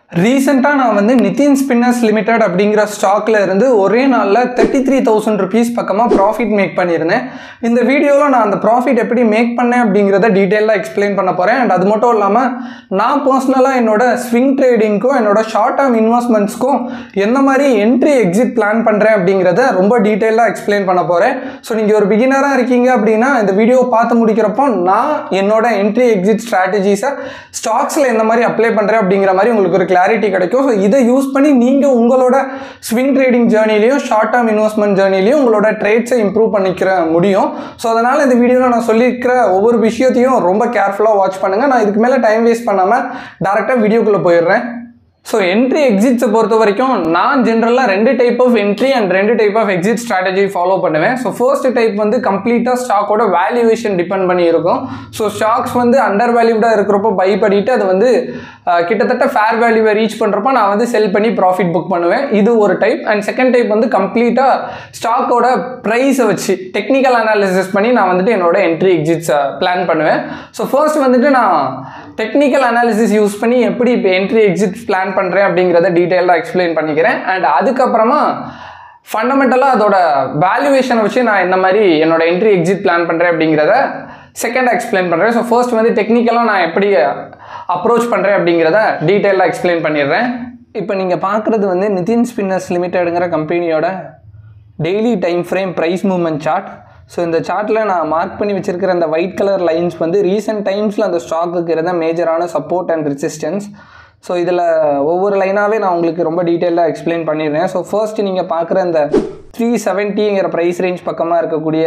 ரீசெண்டாக நான் வந்து நிதின் ஸ்பின்னர்ஸ் லிமிடெட் அப்படிங்கிற ஸ்டாக்ல இருந்து ஒரே நாளில் தேர்ட்டி த்ரீ தௌசண்ட் ருபீஸ் பக்கமாக ப்ராஃபிட் மேக் பண்ணியிருந்தேன் இந்த வீடியோவில் நான் அந்த ப்ராஃபிட் எப்படி மேக் பண்ணேன் அப்படிங்கிறத டீட்டெயிலாக எக்ஸ்பிளைன் பண்ண போகிறேன் அண்ட் அது மட்டும் இல்லாமல் நான் பர்சனலாக என்னோட ஸ்விங் ட்ரேடிங்க்கும் என்னோட ஷார்ட் டேர்ம் இன்வெஸ்ட்மெண்ட்ஸ்க்கும் எந்த மாதிரி என்ட்ரி எக்ஸிட் பிளான் பண்ணுறேன் அப்படிங்கிறத ரொம்ப டீட்டெயிலாக எக்ஸ்பிளைன் பண்ண போகிறேன் ஸோ நீங்கள் ஒரு பிகினராக இருக்கீங்க அப்படின்னா இந்த வீடியோ பார்த்து முடிக்கிறப்போ நான் என்னோட என்ட்ரி எக்ஸிட் ஸ்ட்ராட்டஜிஸை ஸ்டாக்ஸில் எந்த மாதிரி அப்ளை பண்ணுறேன் அப்படிங்கிற மாதிரி உங்களுக்கு ஒரு கிளாரிட்டி கிடைக்கும் ஸோ இதை யூஸ் பண்ணி நீங்கள் உங்களோட ஸ்விங் ட்ரேடிங் ஜேர்னிலையும் ஷார்ட் டேர்ம் இன்வெஸ்ட்மெண்ட் ஜேர்னிலையும் உங்களோட ட்ரேட்ஸை இம்ப்ரூவ் பண்ணிக்கிற முடியும் ஸோ அதனால் இந்த வீடியோவில் நான் சொல்லியிருக்கிற ஒவ்வொரு விஷயத்தையும் ரொம்ப கேர்ஃபுல்லாக வாட்ச் பண்ணுங்கள் நான் இதுக்கு மேலே டைம் வேஸ்ட் பண்ணாமல் டேரெக்டாக வீடியோக்குள்ளே போயிடுறேன் ஸோ என்ட்ரி எக்ஸிட்ஸை பொறுத்த வரைக்கும் நான் ஜென்ரலாக ரெண்டு டைப் ஆஃப் என்ட்ரி அண்ட் ரெண்டு type of exit strategy follow பண்ணுவேன் ஸோ ஃபர்ஸ்ட் டைப் வந்து கம்ப்ளீட்டாக ஸ்டாக்கோட வேல்யூவேஷன் டிபெண்ட் பண்ணி இருக்கும் ஸோ ஸ்டாக்ஸ் வந்து அண்டர் வேல்யூடாக இருக்கிறப்போ பை பண்ணிட்டு அது வந்து அஹ், கிட்டத்தட்ட ஃபேர் வேல்யூவை ரீச் பண்ணுறப்போ நான் வந்து செல் பண்ணி ப்ராஃபிட் புக் பண்ணுவேன் இது ஒரு டைப் அண்ட் செகண்ட் டைப் வந்து கம்ப்ளீட்டாக ஸ்டாக்கோட ப்ரைஸை வச்சு டெக்னிக்கல் அனாலிசிஸ் பண்ணி நான் வந்துட்டு என்னோட என்ட்ரி எக்ஸிட்ஸை பிளான் பண்ணுவேன் ஸோ ஃபர்ஸ்ட் வந்துட்டு நான் டெக்னிக்கல் அனாலிசிஸ் யூஸ் பண்ணி எப்படி இப்போ என்ட்ரி எக்ஸிட் பிளான் பண்ணுறேன் அப்படிங்கிறத டீட்டெயிலாக எக்ஸ்பிளைன் பண்ணிக்கிறேன் அண்ட் அதுக்கப்புறமா ஃபண்டமெண்டலாக அதோட வேல்யூவேஷனை வச்சு நான் இந்த மாதிரி என்னோட என்ட்ரி எக்ஸிட் பிளான் பண்ணுறேன் அப்படிங்கிறத செகண்ட் எக்ஸ்பிளைன் பண்ணுறேன் ஸோ ஃபர்ஸ்ட் வந்து டெக்னிக்கலாக நான் எப்படி அப்ரோச் பண்ணுறேன் அப்படிங்கிறத டீட்டெயிலாக எக்ஸ்பிளைன் பண்ணிடுறேன் இப்போ நீங்கள் பார்க்குறது வந்து நிதின் ஸ்பின்னர்ஸ் லிமிடெடுங்கிற கம்பெனியோட daily time frame price movement chart so இந்த சார்ட்டில் நான் மார்க் பண்ணி வச்சிருக்கிற அந்த ஒயிட் கலர் லைன்ஸ் வந்து ரீசெண்ட் டைம்ஸில் அந்த ஸ்டாக்குக்கு இருந்த மேஜரான சப்போர்ட் அண்ட் ரெசிஸ்டன்ஸ் ஸோ இதில் ஒவ்வொரு லைனாகவே நான் உங்களுக்கு ரொம்ப டீட்டெயிலாக எக்ஸ்பிளைன் பண்ணிடுறேன் ஸோ ஃபர்ஸ்ட் நீங்கள் பார்க்குற இந்த த்ரீ செவன்ட்டிங்கிற ப்ரைஸ் ரேஞ்ச் பக்கமாக இருக்கக்கூடிய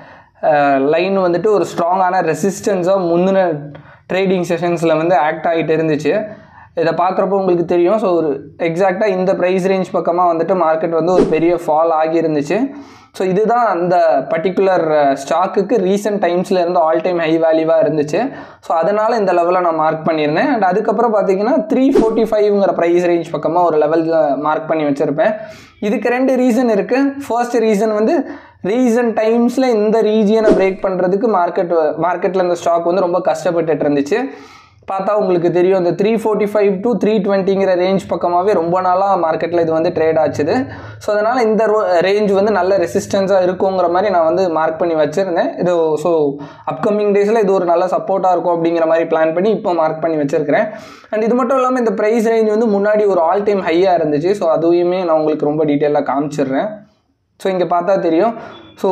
லைன் வந்துட்டு ஒரு ஸ்ட்ராங்கான ரெசிஸ்டன்ஸாக முந்தின ட்ரேடிங் செஷன்ஸில் வந்து ஆக்ட் ஆகிட்டு இருந்துச்சு இதை பார்க்குறப்போ உங்களுக்கு தெரியும் ஸோ ஒரு எக்ஸாக்டாக இந்த ப்ரைஸ் ரேஞ்ச் பக்கமாக வந்துட்டு மார்க்கெட் வந்து ஒரு பெரிய ஃபால் ஆகியிருந்துச்சு ஸோ இதுதான் அந்த பர்டிகுலர் ஸ்டாக்குக்கு ரீசெண்ட் டைம்ஸில் இருந்து ஆல் டைம் ஹை வேல்யூவாக இருந்துச்சு ஸோ அதனால் இந்த லெவலில் நான் மார்க் பண்ணியிருந்தேன் அண்ட் அதுக்கப்புறம் பார்த்தீங்கன்னா த்ரீ ஃபோர்ட்டி ஃபைவ்ங்கிற ப்ரைஸ் ரேஞ்ச் பக்கமாக ஒரு லெவலில் மார்க் பண்ணி வச்சுருப்பேன் இதுக்கு ரெண்டு ரீசன் இருக்குது ஃபர்ஸ்ட் ரீசன் வந்து ரீசன்ட் டைம்ஸில் இந்த ரீஜியனை பிரேக் பண்ணுறதுக்கு மார்க்கெட் மார்க்கெட்டில் இந்த ஸ்டாக் வந்து ரொம்ப கஷ்டப்பட்டுட்டு இருந்துச்சு பார்த்தா உங்களுக்கு தெரியும் இந்த three forty five to three டுவெண்ட்டிங்கிற ரேஞ்ச் பக்கமாகவே ரொம்ப நாளாக மார்க்கெட்டில் இது வந்து ட்ரேட் ஆச்சுது ஸோ அதனால் இந்த ரேஞ்ச் வந்து நல்ல ரெசிஸ்டன்ஸாக இருக்குங்கிற மாதிரி நான் வந்து மார்க் பண்ணி வச்சுருந்தேன் இது ஸோ அப்கமிங் டேஸில் இது ஒரு நல்ல சப்போர்ட்டாக இருக்கும் அப்படிங்கிற மாதிரி பிளான் பண்ணி இப்போ மார்க் பண்ணி வச்சிருக்கிறேன் அண்ட் இது மட்டும் இல்லாமல் இந்த ப்ரைஸ் ரேஞ்ச் வந்து முன்னாடி ஒரு ஆல் டைம் ஹையாக இருந்துச்சு ஸோ அதுவுமே நான் உங்களுக்கு ரொம்ப டீட்டெயிலாக காமிச்சிடுறேன் ஸோ இங்கே பார்த்தா தெரியும் ஸோ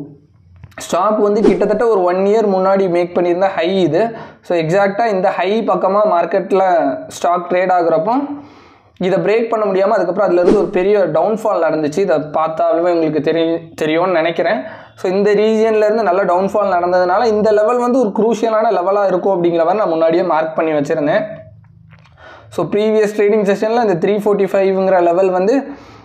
ஸ்டாக் வந்து கிட்டத்தட்ட ஒரு ஒன் இயர் முன்னாடி மேக் பண்ணியிருந்த ஹை இது ஸோ எக்ஸாக்டாக இந்த ஹை பக்கமாக மார்க்கெட்டில் ஸ்டாக் ட்ரேட் ஆகுறப்போ இதை பிரேக் பண்ண முடியாமல் அதுக்கப்புறம் அதுலேருந்து ஒரு பெரிய டவுன்ஃபால் நடந்துச்சு இதை பார்த்தாலுமே உங்களுக்கு தெரியும் தெரியும்னு நினைக்கிறேன் ஸோ இந்த ரீஜியன்லேருந்து நல்ல டவுன்ஃபால் நடந்ததுனால இந்த லெவல் வந்து ஒரு குரூஷியலான லெவலாக இருக்கும் அப்படிங்கிற மாதிரி நான் முன்னாடியே மார்க் பண்ணி வச்சுருந்தேன் ஸோ ப்ரீவியஸ் ட்ரேடிங் செஷனில் இந்த த்ரீ ஃபோர்ட்டி ஃபைவ்ங்கிற லெவல் வந்து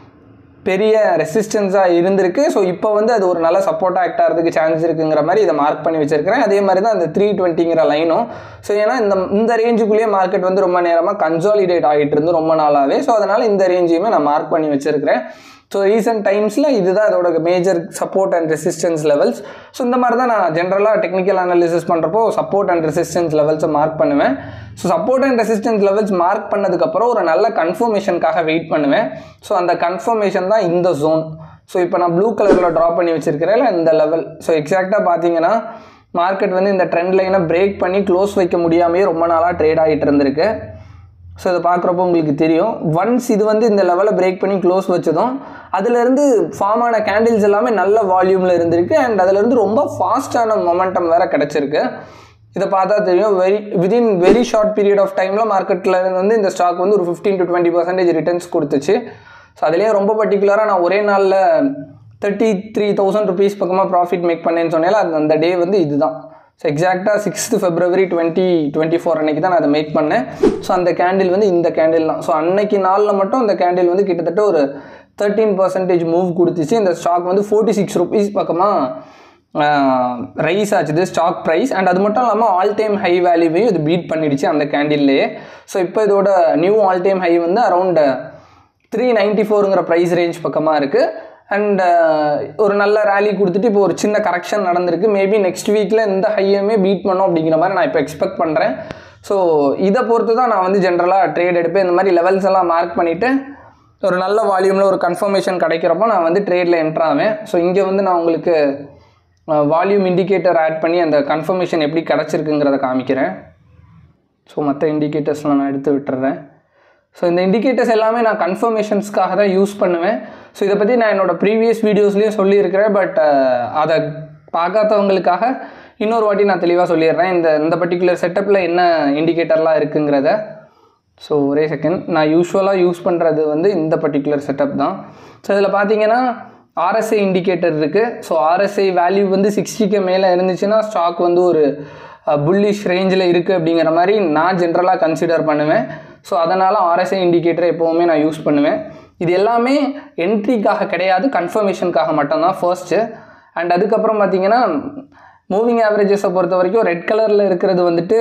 பெரிய ரெசிஸ்டன்ஸாக இருந்திருக்கு ஸோ இப்போ வந்து அது ஒரு நல்ல சப்போர்ட் ஆக்ட் ஆகிறதுக்கு சான்ஸ் இருக்குங்கிற மாதிரி இதை மார்க் பண்ணி வச்சிருக்கிறேன் அதே மாதிரி தான் அந்த த்ரீ டுவெண்ட்டிங்கிற லைனும் ஸோ ஏன்னா இந்த இந்த ரேஞ்சுக்குள்ளேயே மார்க்கெட் வந்து ரொம்ப நேரமாக கன்சாலிடேட் ஆகிட்டு இருந்து ரொம்ப நாளாகவே ஸோ அதனால் இந்த ரேஞ்சையுமே நான் மார்க் பண்ணி வச்சிருக்கிறேன் ஸோ ரீசெண்ட் டைம்ஸில் இதுதான் அதோட major support and resistance levels so இந்த மாதிரி தான் நான் ஜென்ரலாக டெக்னிக்கல் அனாலிசிஸ் பண்ணுறப்போ சப்போர்ட் அண்ட் ரெசிஸ்டன்ஸ் லெவல்ஸை மார்க் பண்ணுவேன் so support and resistance levels mark பண்ணதுக்கப்புறம் ஒரு நல்ல கன்ஃபர்மேஷனுக்காக வெயிட் பண்ணுவேன் ஸோ அந்த கன்ஃபர்மேஷன் தான் இந்த ஜோன் ஸோ இப்போ நான் ப்ளூ கலரில் ட்ரா பண்ணி வச்சிருக்கிறேன் இந்த லெவல் ஸோ எக்ஸாக்டாக பார்த்தீங்கன்னா மார்க்கெட் வந்து இந்த ட்ரெண்ட் லைனை பிரேக் பண்ணி க்ளோஸ் வைக்க முடியாமையே ரொம்ப நாளாக ட்ரேட் ஆகிட்டு இருந்திருக்கு ஸோ இதை பார்க்குறப்போ உங்களுக்கு தெரியும் ஒன்ஸ் இது வந்து இந்த லெவலை பிரேக் பண்ணி க்ளோஸ் வச்சதும் அதுலேருந்து ஃபார்ம் ஆன கேண்டில்ஸ் எல்லாமே நல்ல வால்யூமில் இருந்திருக்கு அண்ட் அதுலேருந்து ரொம்ப ஃபாஸ்ட்டான மொமெண்டம் வேறு கிடச்சிருக்கு இதை பார்த்தா தெரியும் very within very short period of டைமில் மார்க்கெட்டில் வந்து இந்த ஸ்டாக் வந்து ஒரு fifteen to twenty percentage returns கொடுத்துச்சு ஸோ அதுலேயே ரொம்ப பர்டிகுலராக நான் ஒரே நாளில் தேர்ட்டி த்ரீ தௌசண்ட் ருபீஸ் பக்கமாக ப்ராஃபிட் மேக் பண்ணேன்னு சொன்னால அது அந்த டே வந்து இதுதான் ஸோ எக்ஸாக்டாக sixth February twenty twenty four அன்றைக்கி தான் நான் அதை மேக் பண்ணேன் ஸோ அந்த கேண்டில் வந்து இந்த கேண்டில் தான் ஸோ அன்னைக்கு நாளில் மட்டும் அந்த கேண்டில் வந்து கிட்டத்தட்ட ஒரு தேர்ட்டீன் பர்சன்டேஜ் மூவ் கொடுத்துச்சு இந்த ஸ்டாக் வந்து ஃபோர்ட்டி சிக்ஸ் ருபீஸ் பக்கமாக ரைஸ் ஆச்சுது ஸ்டாக் ப்ரைஸ் அண்ட் அது மட்டும் இல்லாமல் ஆல் டைம் ஹை வேல்யூவையும் இது பீட் பண்ணிடுச்சு அந்த கேண்டில்லையே ஸோ இப்போ இதோட நியூ ஆல் டைம் ஹை வந்து அரௌண்ட் த்ரீ நைன்ட்டி ஃபோருங்கிற ப்ரைஸ் ரேஞ்ச் பக்கமாக இருக்குது அண்ட் ஒரு நல்ல ரேலி கொடுத்துட்டு இப்போ ஒரு சின்ன கரெக்ஷன் நடந்திருக்கு மேபி நெக்ஸ்ட் வீக்கில் இந்த ஹையுமே பீட் பண்ணோம் அப்படிங்கிற மாதிரி நான் இப்போ எக்ஸ்பெக்ட் பண்ணுறேன் ஸோ இதை பொறுத்து தான் நான் வந்து ஜென்ரலாக ட்ரேட் எடுப்பேன் இந்த மாதிரி லெவல்ஸ் எல்லாம் மார்க் பண்ணிவிட்டு ஒரு நல்ல வால்யூமில் ஒரு கன்ஃபர்மேஷன் கிடைக்கிறப்போ நான் வந்து ட்ரேடில் என்ட்ரு ஆவேன் ஸோ இங்கே வந்து நான் உங்களுக்கு வால்யூம் இண்டிகேட்டர் ஆட் பண்ணி அந்த கன்ஃபர்மேஷன் எப்படி கிடச்சிருக்குங்கிறத காமிக்கிறேன் ஸோ மற்ற இண்டிகேட்டர்ஸ்லாம் நான் எடுத்து விட்டுறேன் ஸோ இந்த இண்டிகேட்டர்ஸ் எல்லாமே நான் கன்ஃபர்மேஷன்ஸ்க்காக தான் யூஸ் பண்ணுவேன் ஸோ இதை பற்றி நான் என்னோடய ப்ரீவியஸ் வீடியோஸ்லேயும் சொல்லியிருக்கிறேன் பட் அதை பார்க்காதவங்களுக்காக இன்னொரு வாட்டி நான் தெளிவாக சொல்லிடுறேன் இந்த இந்த பர்டிகுலர் செட்டப்பில் என்ன இண்டிகேட்டர்லாம் இருக்குங்கிறத ஸோ ஒரே செகண்ட் நான் யூஸ்வலாக யூஸ் பண்ணுறது வந்து இந்த பர்டிகுலர் செட்டப் தான் ஸோ இதில் பார்த்தீங்கன்னா ஆர்எஸ்ஐ இண்டிகேட்டர் இருக்குது ஸோ ஆர்எஸ்ஐ வேல்யூ வந்து சிக்ஸ்டிக்கு மேலே இருந்துச்சுன்னா ஸ்டாக் வந்து ஒரு புல்லிஷ் ரேஞ்சில் இருக்குது அப்படிங்கிற மாதிரி நான் ஜென்ரலாக கன்சிடர் பண்ணுவேன் ஸோ அதனால் ஆர்எஸ்ஐ இண்டிகேட்டர் எப்போவுமே நான் யூஸ் பண்ணுவேன் இது எல்லாமே என்ட்ரிக்காக கிடையாது கன்ஃபர்மேஷனுக்காக மட்டும்தான் ஃபர்ஸ்ட்டு அண்ட் அதுக்கப்புறம் பார்த்தீங்கன்னா மூவிங் ஆவரேஜஸை பொறுத்த வரைக்கும் ரெட் கலரில் இருக்கிறது வந்துட்டு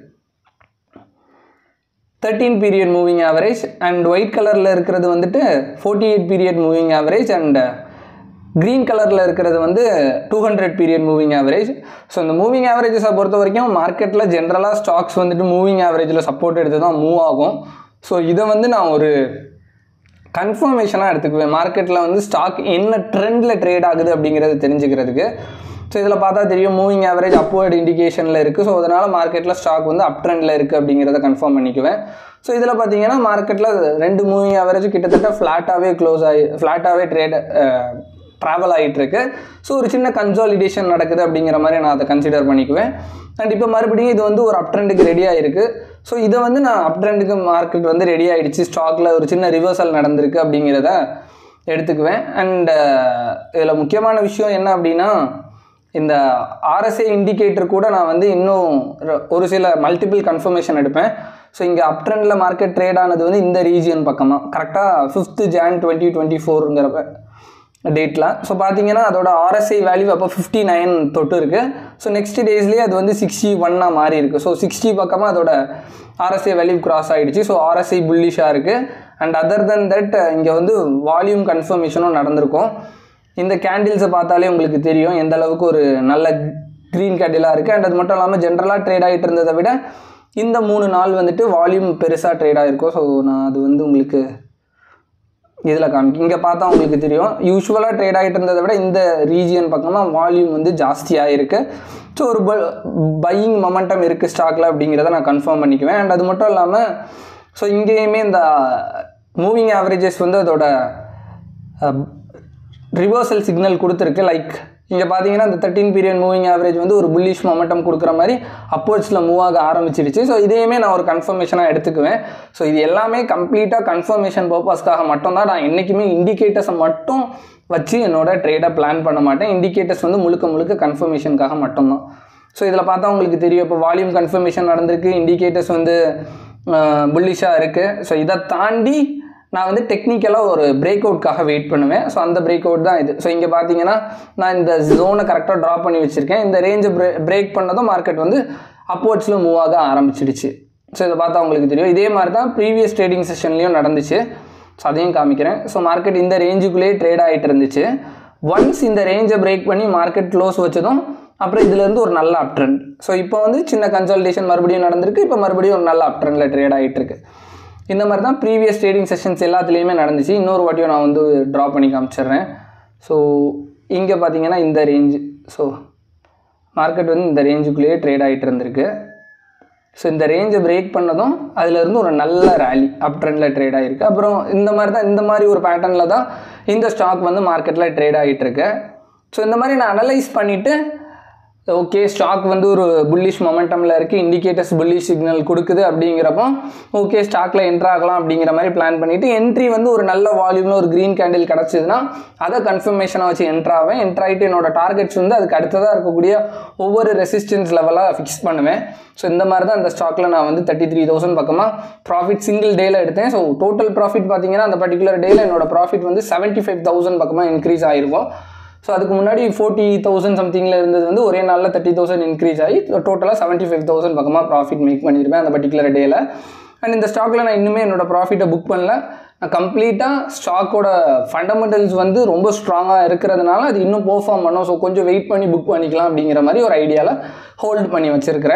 thirteen period moving average and white கலரில் இருக்கிறது வந்துட்டு forty eight period moving average and green கலரில் இருக்கிறது வந்து two hundred period moving average so இந்த மூவிங் ஆவரேஜஸை பொறுத்த வரைக்கும் மார்க்கெட்டில் ஜென்ரலாக ஸ்டாக்ஸ் வந்துட்டு மூவிங் ஆவரேஜில் சப்போர்ட் எடுத்து தான் மூவ் ஆகும் ஸோ இதை வந்து நான் ஒரு கன்ஃபர்மேஷனாக எடுத்துக்குவேன் மார்க்கெட்டில் வந்து ஸ்டாக் என்ன ட்ரெண்டில் ட்ரேட் ஆகுது அப்படிங்கிறது தெரிஞ்சுக்கிறதுக்கு ஸோ இதில் பார்த்தா தெரியும் மூவிங் ஆவரேஜ் அப்வர்ட் இண்டிகேஷனில் இருக்குது ஸோ அதனால் மார்க்கெட்டில் ஸ்டாக் வந்து அப் ட்ரெண்டில் இருக்குது அப்படிங்கிறத கன்ஃபார்ம் பண்ணிக்குவேன் ஸோ இதில் பார்த்தீங்கன்னா மார்க்கெட்டில் ரெண்டு மூவிங் ஆவரேஜ் கிட்டத்தட்ட ஃப்ளாட்டாகவே க்ளோஸ் ஆகி ஃப்ளாட்டாகவே ட்ரேட் ட்ராவல் ஆகிட்டு இருக்கு ஸோ ஒரு சின்ன கன்சாலிடேஷன் நடக்குது அப்படிங்கிற மாதிரி நான் அதை கன்சிடர் பண்ணிக்குவேன் அண்ட் இப்போ மறுபடியும் இது வந்து ஒரு அப் ட்ரெண்டுக்கு ரெடி ஆகிருக்கு ஸோ இதை வந்து நான் அப் ட்ரெண்டுக்கு மார்க்கெட் வந்து ரெடி ஆகிடுச்சு ஸ்டாக்கில் ஒரு சின்ன ரிவர்சல் நடந்திருக்கு அப்படிங்கிறத எடுத்துக்குவேன் அண்ட் இதில் முக்கியமான விஷயம் என்ன அப்படின்னா இந்த ஆர்எஸ்ஏ இண்டிகேட்டர் கூட நான் வந்து இன்னும் ர- ஒரு சில மல்டிபிள் கன்ஃபர்மேஷன் எடுப்பேன் ஸோ இங்கே அப் ட்ரெண்டில் மார்க்கெட் ட்ரேட் ஆனது வந்து இந்த ரீஜியன் பக்கமாக கரெக்டாக ஃபிஃப்த்து ஜான் டுவெண்ட்டி டுவெண்ட்டி ஃபோருங்கிறப்ப டேட்டில் ஸோ பார்த்தீங்கன்னா அதோட ஆர்எஸ்ஐ வேல்யூ அப்போ ஃபிஃப்டி நைன் தொட்டு இருக்கு ஸோ நெக்ஸ்ட் டேஸ்லேயே அது வந்து சிக்ஸ்டி ஒன்னாக மாறி இருக்கு ஸோ சிக்ஸ்டி பக்கமாக அதோட ஆர்எஸ்ஐ வேல்யூ கிராஸ் ஆகிடுச்சு ஸோ ஆர்எஸ்ஐ புல்லிஷாக இருக்குது அண்ட் அதர் தென் தட் இங்கே வந்து வால்யூம் கன்ஃபர்மேஷனும் நடந்திருக்கும் இந்த கேண்டில்ஸை பார்த்தாலே உங்களுக்கு தெரியும் எந்த அளவுக்கு ஒரு நல்ல க்ரீன் கேண்டிலாக இருக்குது அண்ட் அது மட்டும் இல்லாமல் ஜென்ரலாக ட்ரேட் ஆகிட்டு இருந்ததை விட இந்த மூணு நாள் வந்துட்டு வால்யூம் பெருசாக ட்ரேட் ஆகிருக்கும் ஸோ நான் அது வந்து உங்களுக்கு இதில் காமிக்கும் இங்கே பார்த்தா உங்களுக்கு தெரியும் யூஸ்வலாக ட்ரேட் ஆகிட்டு இருந்ததை விட இந்த ரீஜியன் பக்கமாக வால்யூம் வந்து ஜாஸ்தியாக இருக்குது ஸோ ஒரு பையிங் மொமெண்டம் இருக்குது ஸ்டாக்கில் அப்படிங்கிறத நான் கன்ஃபார்ம் பண்ணிக்குவேன் அண்ட் அது மட்டும் இல்லாமல் ஸோ இங்கேயுமே இந்த மூவிங் ஆவரேஜஸ் வந்து அதோட ரிவர்சல் சிக்னல் கொடுத்துருக்கு லைக் இங்கே பார்த்தீங்கன்னா இந்த தேர்ட்டின் பீரியட் மூவிங் ஆவரேஜ் வந்து ஒரு புல்லிஷ் மொமெண்டம் கொடுக்குற மாதிரி அப்போர்ட்ஸில் மூவ் ஆக ஆரம்பிச்சிடுச்சு ஸோ இதையுமே நான் ஒரு கன்ஃபர்மேஷனாக எடுத்துக்குவேன் ஸோ இது எல்லாமே கம்ப்ளீட்டாக கன்ஃபர்மேஷன் பர்பஸ்க்காக மட்டும்தான் நான் என்றைக்குமே இண்டிகேட்டர்ஸை மட்டும் வச்சு என்னோட ட்ரேடை பிளான் பண்ண மாட்டேன் இண்டிகேட்டர்ஸ் வந்து முழுக்க முழுக்க கன்ஃபர்மேஷனுக்காக மட்டும்தான் ஸோ இதில் பார்த்தா உங்களுக்கு தெரியும் இப்போ வால்யூம் கன்ஃபர்மேஷன் நடந்திருக்கு இண்டிகேட்டர்ஸ் வந்து புல்லிஷாக இருக்குது ஸோ இதை தாண்டி நான் வந்து டெக்னிக்கலாக ஒரு பிரேக் அவுட்காக வெயிட் பண்ணுவேன் ஸோ அந்த பிரேக் அவுட் தான் இது ஸோ இங்கே பார்த்தீங்கன்னா நான் இந்த ஜோனை கரெக்டாக ட்ரா பண்ணி வச்சுருக்கேன் இந்த ரேஞ்சை பிரே பிரேக் பண்ணதும் மார்க்கெட் வந்து அப்வர்ட்ஸில் மூவ் ஆக ஆரம்பிச்சிடுச்சு ஸோ இதை பார்த்தா உங்களுக்கு தெரியும் இதே மாதிரி தான் ப்ரீவியஸ் ட்ரேடிங் செஷன்லேயும் நடந்துச்சு ஸோ அதையும் காமிக்கிறேன் ஸோ மார்க்கெட் இந்த ரேஞ்சுக்குள்ளேயே ட்ரேட் ஆகிட்டு இருந்துச்சு ஒன்ஸ் இந்த ரேஞ்சை பிரேக் பண்ணி மார்க்கெட் க்ளோஸ் வச்சதும் அப்புறம் இதுலேருந்து ஒரு நல்ல அப் ட்ரெண்ட் ஸோ இப்போ வந்து சின்ன கன்சல்டேஷன் மறுபடியும் நடந்திருக்கு இப்போ மறுபடியும் ஒரு நல்ல அப் ட்ரெண்டில் ட்ரேட் ஆகிட்டு இருக்கு இந்த மாதிரி தான் ப்ரீவியஸ் ட்ரேடிங் செஷன்ஸ் எல்லாத்துலேயுமே நடந்துச்சு இன்னொரு வாட்டியும் நான் வந்து ட்ரா பண்ணி காமிச்சிடுறேன் ஸோ இங்கே பார்த்தீங்கன்னா இந்த ரேஞ்சு ஸோ மார்க்கெட் வந்து இந்த ரேஞ்சுக்குள்ளேயே ட்ரேட் ஆகிட்டு இருந்திருக்கு ஸோ இந்த ரேஞ்சை பிரேக் பண்ணதும் அதுலேருந்து ஒரு நல்ல ரேலி அப் ட்ரெண்டில் ட்ரேட் ஆகிருக்கு அப்புறம் இந்த மாதிரி தான் இந்த மாதிரி ஒரு பேட்டர்னில் தான் இந்த ஸ்டாக் வந்து மார்க்கெட்டில் ட்ரேட் ஆகிட்டு இருக்கு ஸோ இந்த மாதிரி நான் அனலைஸ் பண்ணிவிட்டு ஓகே ஸ்டாக் வந்து ஒரு புல்லிஷ் மொமெண்டமில் இருக்குது இண்டிகேட்டர்ஸ் புல்லிஷ் சிக்னல் கொடுக்குது அப்படிங்கிறப்போ ஓகே ஸ்டாக்கில் என்ட்ரு ஆகலாம் அப்படிங்கிற மாதிரி பிளான் பண்ணிவிட்டு என்ட்ரி வந்து ஒரு நல்ல வால்யூமில் ஒரு க்ரீன் கேண்டில் கிடச்சிதுன்னா அதை கன்ஃபர்மேஷனாக வச்சு என்ட்ரு ஆவேன் என்ட்ரு ஆகிட்டு என்னோட டார்கெட்ஸ் வந்து அதுக்கு அடுத்ததாக இருக்கக்கூடிய ஒவ்வொரு ரெசிஸ்டன்ஸ் லெவலாக ஃபிக்ஸ் பண்ணுவேன் ஸோ இந்த மாதிரி தான் அந்த ஸ்டாக்கில் நான் வந்து தேர்ட்டி த்ரீ தௌசண்ட் பக்கமாக ப்ராஃபிட் சிங்கிள் டேயில் எடுத்தேன் ஸோ டோட்டல் ப்ராஃபிட் பார்த்தீங்கன்னா அந்த பர்டிகுலர் டேயில் என்னோட ப்ராஃபிட் வந்து செவன்ட்டி ஃபைவ் தௌசண்ட் பக்கமாக இன்க்ரீஸ் ஆகிருக்கும் ஸோ அதுக்கு முன்னாடி ஃபோர்ட்டி தௌசண்ட் சம்திங்கில் இருந்தது வந்து ஒரே நாளில் தேர்ட்டி தௌசண்ட் இன்க்ரீஸ் ஆகி டோட்டலாக செவன்ட்டி ஃபைவ் தௌசண்ட் பக்கமாக ப்ராஃபிட் மேக் பண்ணியிருப்பேன் அந்த பர்டிகுலர் டேயில் அண்ட் இந்த ஸ்டாக்கில் நான் இன்னுமே என்னோட ப்ராஃபிட்டை புக் பண்ணல நான் கம்ப்ளீட்டாக ஸ்டாக்கோட ஃபண்டமெண்டல்ஸ் வந்து ரொம்ப ஸ்ட்ராங்காக இருக்கிறதுனால அது இன்னும் பெர்ஃபார்ம் பண்ணும் ஸோ கொஞ்சம் வெயிட் பண்ணி புக் பண்ணிக்கலாம் அப்படிங்கிற மாதிரி ஒரு ஐடியாவில் ஹோல்ட் பண்ணி வச்சுருக்கிறேன்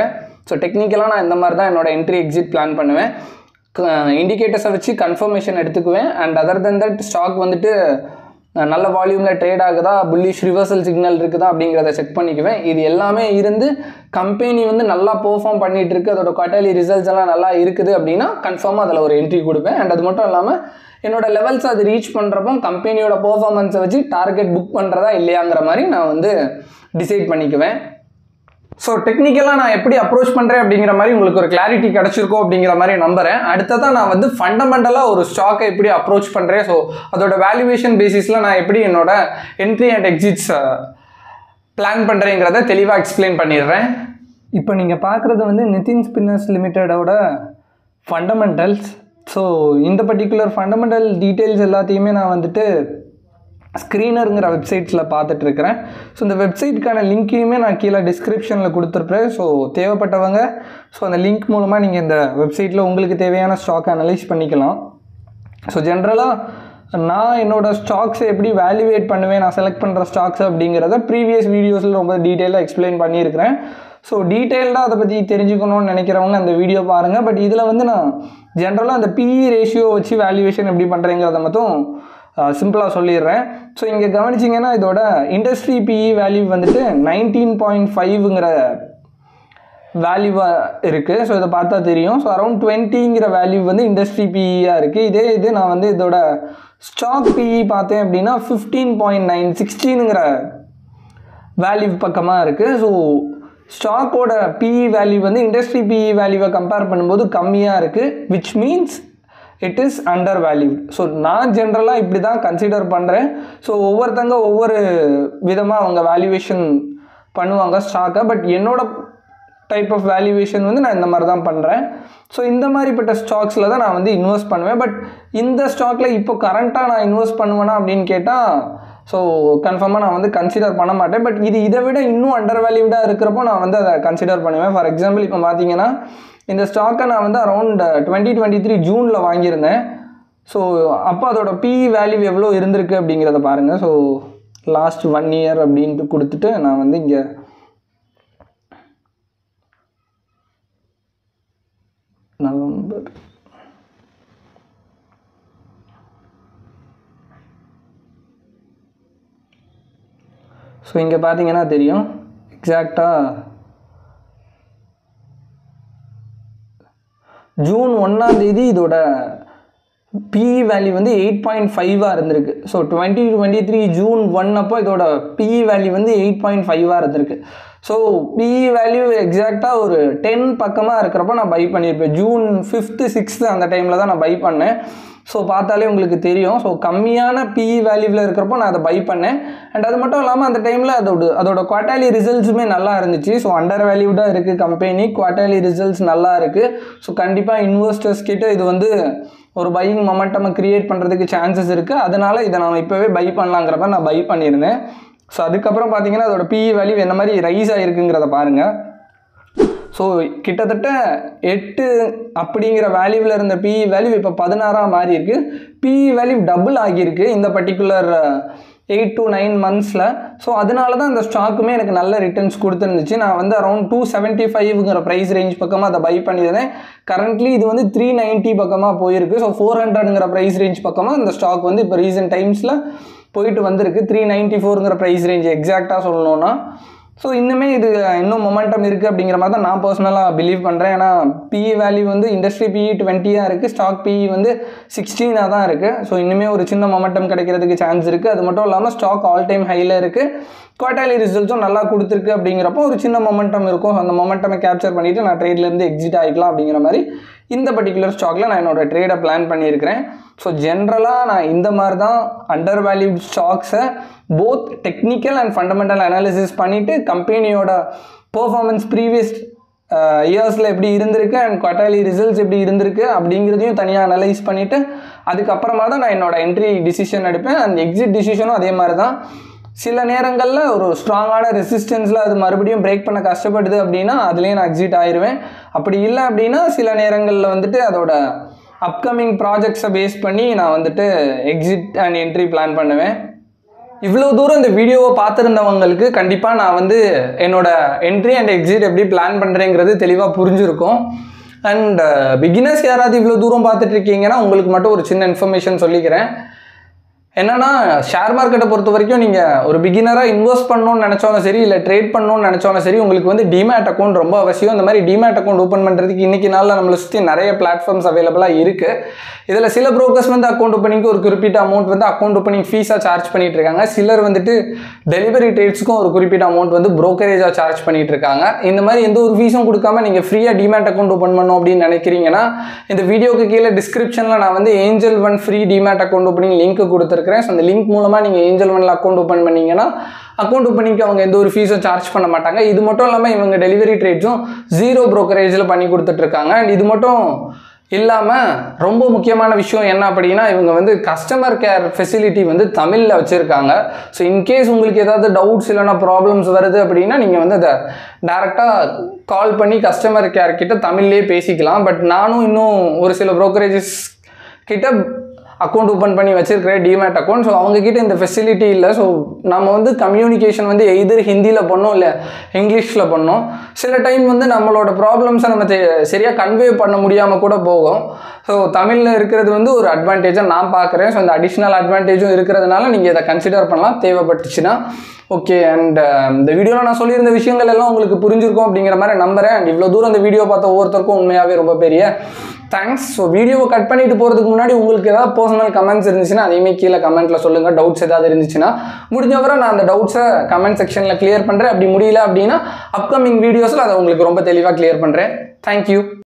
ஸோ டெக்னிக்கலாக நான் இந்த மாதிரி தான் என்னோட என்ட்ரி எக்ஸிட் பிளான் பண்ணுவேன் இண்டிகேட்டர்ஸை வச்சு கன்ஃபர்மேஷன் எடுத்துக்குவேன் and other than that stock வந்துட்டு அஹ், நல்ல வால்யூமில் ட்ரேட் ஆகுதா புல்லிஷ் ரிவர்சல் சிக்னல் இருக்குதா அப்படிங்கிறத செக் பண்ணிக்குவேன் இது எல்லாமே இருந்து கம்பெனி வந்து நல்லா பெர்ஃபார்ம் பண்ணிட்டு இருக்கு அதோட குவார்டர்லி ரிசல்ட்ஸ் எல்லாம் நல்லா இருக்குது அப்படின்னா கன்ஃபார்மாக அதில் ஒரு என்ட்ரி கொடுப்பேன் அண்ட் அது மட்டும் இல்லாமல் என்னோட லெவல்ஸ் அது ரீச் பண்ணுறப்போ கம்பெனியோட பெர்ஃபார்மன்ஸை வச்சு டார்கெட் புக் பண்ணுறதா இல்லையாங்கிற மாதிரி நான் வந்து டிசைட் பண்ணிக்குவேன் ஸோ டெக்னிக்கலாக நான் எப்படி அப்ரோச் பண்ணுறேன் அப்படிங்கிற மாதிரி உங்களுக்கு ஒரு கிளாரிட்டி கிடச்சிருக்கும் அப்படிங்கிற மாதிரி நம்புறேன் அடுத்ததான் நான் வந்து ஃபண்டமெண்டலாக ஒரு ஸ்டாக்கை எப்படி அப்ரோச் பண்ணுறேன் ஸோ அதோட வேல்யூவேஷன் பேசிஸில் நான் எப்படி என்னோட என்ட்ரி அண்ட் எக்ஸிட்ஸ் பிளான் பண்ணுறேங்கிறத தெளிவாக எக்ஸ்பிளைன் பண்ணிடுறேன் இப்போ நீங்கள் பார்க்குறது வந்து நிதின் ஸ்பின்னர்ஸ் லிமிட்டடோட ஃபண்டமெண்டல்ஸ் ஸோ இந்த பர்டிகுலர் ஃபண்டமெண்டல் டீட்டெயில்ஸ் எல்லாத்தையுமே நான் வந்துட்டு ஸ்க்ரீனருங்கிற வெப்சைட்ஸில் பார்த்துட்ருக்கிறேன் ஸோ இந்த வெப்சைட்டுக்கான லிங்க்கையுமே நான் கீழே டிஸ்கிரிப்ஷனில் கொடுத்துருப்பேன் ஸோ தேவைப்பட்டவங்க ஸோ அந்த லிங்க் மூலமாக நீங்கள் இந்த வெப்சைட்டில் உங்களுக்கு தேவையான ஸ்டாக் அனலைஸ் பண்ணிக்கலாம் ஸோ ஜென்ரலாக நான் என்னோடய ஸ்டாக்ஸை எப்படி வேல்யூவேட் பண்ணுவேன் நான் செலக்ட் பண்ணுற ஸ்டாக்ஸ் அப்படிங்கிறத ப்ரீவியஸ் வீடியோஸில் ரொம்ப டீட்டெயிலாக எக்ஸ்பிளைன் பண்ணியிருக்கிறேன் ஸோ டீட்டெயில்டாக அதை பற்றி தெரிஞ்சுக்கணும்னு நினைக்கிறவங்க அந்த வீடியோ பாருங்கள் பட் இதில் வந்து நான் ஜென்ரலாக அந்த பிஇ ரேஷியோ வச்சு வேல்யூவேஷன் எப்படி பண்ணுறேங்கிறத மட்டும் சிம்பிளாக சொல்லிடுறேன் ஸோ இங்கே கவனிச்சிங்கன்னா இதோட இண்டஸ்ட்ரி பிஇ வேல்யூ வந்துட்டு நைன்டீன் பாயிண்ட் ஃபைவ்ங்கிற வேல்யூவாக இருக்குது ஸோ இதை பார்த்தா தெரியும் ஸோ அரௌண்ட் டுவெண்ட்டிங்கிற வேல்யூ வந்து இண்டஸ்ட்ரி பிஇயாக இருக்குது இதே இது நான் வந்து இதோட ஸ்டாக் பிஇ பார்த்தேன் அப்படின்னா ஃபிஃப்டீன் பாயிண்ட் நைன் சிக்ஸ்டீனுங்கிற வேல்யூ பக்கமாக இருக்குது ஸோ ஸ்டாக்கோட பிஇ வேல்யூ வந்து இண்டஸ்ட்ரி பிஇ வேல்யூவை கம்பேர் பண்ணும்போது கம்மியாக இருக்குது which means it is under value so நான் ஜென்ரலாக இப்படி தான் கன்சிடர் பண்ணுறேன் ஸோ ஒவ்வொருத்தங்க ஒவ்வொரு விதமாக அவங்க வேல்யூவேஷன் பண்ணுவாங்க ஸ்டாக்கை பட் என்னோட டைப் ஆஃப் வேல்யூவேஷன் வந்து நான் இந்த மாதிரி தான் பண்ணுறேன் ஸோ இந்த மாதிரிப்பட்ட ஸ்டாக்ஸில் தான் நான் வந்து இன்வெஸ்ட் பண்ணுவேன் பட் இந்த ஸ்டாக்கில் இப்போ கரண்ட்டாக நான் இன்வெஸ்ட் பண்ணுவேனா அப்படின்னு கேட்டால் ஸோ கன்ஃபார்மாக நான் வந்து கன்சிடர் பண்ண மாட்டேன் பட் இது இதை விட இன்னும் அண்டர் வேல்யூடாக இருக்கிறப்போ நான் வந்து அதை கன்சிடர் பண்ணுவேன் ஃபார் எக்ஸாம்பிள் இப்போ பார்த்தீங்கன்னா இந்த ஸ்டாக்கை நான் வந்து அரௌண்ட் டுவெண்ட்டி டுவெண்ட்டி த்ரீ ஜூனில் வாங்கியிருந்தேன் ஸோ அப்போ அதோட பிஇ வேல்யூ எவ்வளோ இருந்திருக்கு அப்படிங்கிறத பாருங்கள் ஸோ லாஸ்ட் ஒன் இயர் அப்படின்ட்டு கொடுத்துட்டு நான் வந்து இங்கே நவம்பர் ஸோ இங்கே பார்த்தீங்கன்னா தெரியும் எக்ஸாக்டாக ஜூன் ஒன்றாம் தேதி இதோட பிஇ வேல்யூ வந்து எயிட் பாயிண்ட் ஃபைவாக இருந்திருக்கு so twenty twenty three June one அப்போ இதோட பிஇ வேல்யூ வந்து எயிட் பாயிண்ட் ஃபைவாக இருந்திருக்கு ஸோ பிஇ வேல்யூ எக்ஸாக்டாக ஒரு டென் பக்கமாக இருக்கிறப்போ நான் பை பண்ணியிருப்பேன் ஜூன் ஃபிஃப்த்து சிக்ஸ்த்து அந்த டைமில் தான் நான் பை பண்ணேன் ஸோ பார்த்தாலே உங்களுக்கு தெரியும் ஸோ கம்மியான பிஇ வேல்யூவில் இருக்கிறப்போ நான் அதை பை பண்ணேன் அண்ட் அது மட்டும் இல்லாமல் அந்த டைமில் அதோட அதோட குவார்டர்லி ரிசல்ட்ஸுமே நல்லா இருந்துச்சு ஸோ அண்டர் வேல்யூடாக இருக்குது கம்பெனி குவார்டர்லி ரிசல்ட்ஸ் நல்லா இருக்குது ஸோ கண்டிப்பாக இன்வெஸ்டர்ஸ் கிட்ட இது வந்து ஒரு பையிங் மொமெண்டமை க்ரியேட் பண்ணுறதுக்கு சான்சஸ் இருக்குது அதனால் இதை நான் இப்போவே பை பண்ணலாங்கிறப்ப நான் பை பண்ணியிருந்தேன் ஸோ அதுக்கப்புறம் பார்த்தீங்கன்னா அதோட பிஇ வேல்யூ என்ன மாதிரி ரைஸ் ஆகிருக்குங்கிறத பாருங்கள் ஸோ கிட்டத்தட்ட எட்டு அப்படிங்கிற வேல்யூவில் இருந்த பிஇ வேல்யூ இப்போ பதினாறாக மாறி இருக்கு பிஇ வேல்யூ டபுள் ஆகியிருக்கு இந்த பர்டிகுலர் எயிட் டு நைன் மந்த்ஸில் ஸோ அதனால தான் இந்த ஸ்டாக்குமே எனக்கு நல்ல ரிட்டர்ன்ஸ் கொடுத்துருந்துச்சு நான் வந்து அரௌண்ட் டூ செவன்ட்டி ஃபைவ்ங்கிற ப்ரைஸ் ரேஞ்ச் பக்கமாக அதை பை பண்ணியிருந்தேன் கரண்ட்லி இது வந்து த்ரீ நைன்ட்டி பக்கமாக போயிருக்கு ஸோ ஃபோர் ஹண்ட்ரட்ங்கிற ப்ரைஸ் ரேஞ்ச் பக்கமாக இந்த ஸ்டாக் வந்து இப்போ ரீசெண்ட் டைம்ஸில் போயிட்டு வந்திருக்கு த்ரீ நைன்ட்டி ஃபோருங்கிற ப்ரைஸ் ரேஞ்ச் எக்ஸாக்டாக சொல்லணும்னா ஸோ இன்னுமே இது இன்னும் மொமெண்டம் இருக்குது அப்படிங்கிற மாதிரி தான் நான் பர்சனலாக பிலீவ் பண்ணுறேன் ஏன்னா பிஇ வேல்யூ வந்து இண்டஸ்ட்ரி பிஇ டுவெண்ட்டியாக இருக்குது ஸ்டாக் பிஇ வந்து சிக்ஸ்டீனாக தான் இருக்குது ஸோ இன்னுமே ஒரு சின்ன மொமெண்டம் கிடைக்கிறதுக்கு சான்ஸ் இருக்குது அது மட்டும் இல்லாமல் ஸ்டாக் ஆல் டைம் ஹையில் இருக்குது குவார்டர்லி ரிசல்ட்ஸும் நல்லா கொடுத்துருக்கு அப்படிங்கிறப்போ ஒரு சின்ன மொமெண்டம் இருக்கும் அந்த மொமெண்டமை கேப்சர் பண்ணிவிட்டு நான் ட்ரேட்லேருந்து எக்ஸிட் ஆகிக்கலாம் அப்படிங்கிற மாதிரி இந்த பர்டிகுலர் ஸ்டாக்கில் நான் என்னோட ட்ரேடை பிளான் பண்ணியிருக்கிறேன் ஸோ ஜென்ரலாக நான் இந்த மாதிரி தான் அண்டர் வேல்யூட் ஸ்டாக்ஸை both technical and fundamental analysis பண்ணிவிட்டு கம்பெனியோட பர்ஃபார்மன்ஸ் ப்ரீவியஸ் இயர்ஸில் எப்படி இருந்திருக்கு அண்ட் குவார்டர்லி ரிசல்ட்ஸ் எப்படி இருந்திருக்கு அப்படிங்கிறதையும் தனியாக அனலைஸ் பண்ணிவிட்டு அதுக்கப்புறமா தான் நான் என்னோட என்ட்ரி டிசிஷன் எடுப்பேன் அந்த எக்ஸிட் டிசிஷனும் அதே மாதிரி தான் சில நேரங்களில் ஒரு ஸ்ட்ராங்கான ரெசிஸ்டன்ஸில் அது மறுபடியும் பிரேக் பண்ண கஷ்டப்படுது அப்படின்னா அதுலேயே நான் எக்ஸிட் ஆயிடுவேன் அப்படி இல்லை அப்படின்னா சில நேரங்களில் வந்துட்டு அதோட அப்கமிங் ப்ராஜெக்ட்ஸை பேஸ் பண்ணி நான் வந்துட்டு எக்ஸிட் அண்ட் என்ட்ரி பிளான் பண்ணுவேன் இவ்வளோ தூரம் இந்த வீடியோவை பார்த்துருந்தவங்களுக்கு கண்டிப்பாக நான் வந்து என்னோட என்ட்ரி அண்ட் எக்ஸிட் எப்படி பிளான் பண்ணுறேங்கிறது தெளிவாக புரிஞ்சிருக்கும் அண்ட் பிகினர்ஸ் யாராவது இவ்வளோ தூரம் பார்த்துட்டு இருக்கீங்கன்னா உங்களுக்கு மட்டும் ஒரு சின்ன இன்ஃபர்மேஷன் சொல்லிக்கிறேன் என்னன்னா ஷேர் மார்க்கெட்டை பொறுத்த வரைக்கும் நீங்கள் ஒரு பிகினராக இன்வெஸ்ட் பண்ணணும்னு நினச்சாலும் சரி இல்லை ட்ரேட் பண்ணணும்னு நினச்சாலும் சரி உங்களுக்கு வந்து டிமேட் அக்கௌண்ட் ரொம்ப அவசியம் இந்த மாதிரி டிமேட் அக்கௌண்ட் ஓப்பன் பண்ணுறதுக்கு இன்றைக்கி நாளில் நம்மளை சுற்றி நிறைய பிளாட்ஃபார்ம்ஸ் அவைலபிளாக இருக்குது இதில் சில ப்ரோக்கர்ஸ் வந்து அக்கௌண்ட் ஓப்பனிங்க்கு ஒரு குறிப்பிட்ட அமௌண்ட் வந்து அக்கௌண்ட் ஓப்பனிங் ஃபீஸாக சார்ஜ் பண்ணிட்டு இருக்காங்க சிலர் வந்துட்டு டெலிவரி டேட்ஸ்க்கும் ஒரு குறிப்பிட்ட அமௌண்ட் வந்து ப்ரோக்கரேஜாக சார்ஜ் பண்ணிட்டு இருக்காங்க இந்த மாதிரி எந்த ஒரு ஃபீஸும் கொடுக்காம நீங்கள் ஃப்ரீயாக டிமேட் அக்கௌண்ட் ஓப்பன் பண்ணணும் அப்படின்னு நினைக்கிறீங்கன்னா இந்த வீடியோக்கு கீழே டிஸ்கிரிப்ஷனில் நான் வந்து Angel One free demat account opening link கொடுத்துருக்கிறேன் ஸோ அந்த லிங்க் மூலமாக நீங்கள் ஏஞ்சல் ஒன்ல அக்கௌண்ட் ஓப்பன் பண்ணீங்கன்னா அக்கௌண்ட் ஓப்பனிங்க்கு அவங்க எந்த ஒரு ஃபீஸும் சார்ஜ் பண்ண மாட்டாங்க இது மட்டும் இல்லாமல் இவங்க டெலிவரி ட்ரேட்ஸும் ஜீரோ ப்ரோக்கரேஜில் பண்ணி கொடுத்துட்ருக்காங்க அண்ட் இது மட்டும் இல்லாமல் ரொம்ப முக்கியமான விஷயம் என்ன அப்படின்னா இவங்க வந்து கஸ்டமர் கேர் ஃபெசிலிட்டி வந்து தமிழில் வச்சுருக்காங்க ஸோ இன்கேஸ் உங்களுக்கு ஏதாவது டவுட்ஸ் இல்லைனா ப்ராப்ளம்ஸ் வருது அப்படின்னா நீங்கள் வந்து அதை டேரெக்டாக கால் பண்ணி கஸ்டமர் கேர் கிட்ட தமிழ்லேயே பேசிக்கலாம் பட் நானும் இன்னும் ஒரு சில ப்ரோக்கரேஜஸ் கிட்ட அக்கௌண்ட் ஓப்பன் பண்ணி வச்சிருக்கிறேன் டிமேட் அக்கௌண்ட் ஸோ அவங்கக்கிட்ட இந்த ஃபெசிலிட்டி இல்லை ஸோ நம்ம வந்து கம்யூனிகேஷன் வந்து எய்தர் ஹிந்தியில் பண்ணோம் இல்லை இங்கிலீஷில் பண்ணோம் சில டைம் வந்து நம்மளோட ப்ராப்ளம்ஸை நம்ம சரியாக கன்வே பண்ண முடியாமல் கூட போகும் ஸோ தமிழில் இருக்கிறது வந்து ஒரு அட்வான்டேஜாக நான் பார்க்குறேன் ஸோ இந்த அடிஷ்னல் அட்வான்டேஜும் இருக்கிறதுனால நீங்கள் இதை கன்சிடர் பண்ணலாம் தேவைப்பட்டுச்சுன்னா ஓகே அண்ட் இந்த வீடியோவில் நான் சொல்லியிருந்த விஷயங்கள் எல்லாம் உங்களுக்கு புரிஞ்சிருக்கும் அப்படிங்கிற மாதிரி நம்புறேன் அண்ட் இவ்வளோ தூரம் இந்த வீடியோ பார்த்த ஒவ்வொருத்தருக்கும் உண்மையாகவே ரொம்ப பெரிய தேங்க்ஸ் ஸோ வீடியோவை கட் பண்ணிட்டு போகிறதுக்கு முன்னாடி உங்களுக்கு ஏதாவது பர்சனல் கமெண்ட்ஸ் இருந்துச்சுன்னா அதையுமே கீழே கமெண்ட்டில் சொல்லுங்கள் டவுட்ஸ் ஏதாவது இருந்துச்சுன்னா முடிஞ்சவரை நான் அந்த டவுட்ஸை கமெண்ட் செக்ஷனில் கிளியர் பண்ணுறேன் அப்படி முடியல அப்படின்னா அப்கமிங் வீடியோஸில் அதை உங்களுக்கு ரொம்ப தெளிவாக கிளியர் பண்ணுறேன் தேங்க்யூ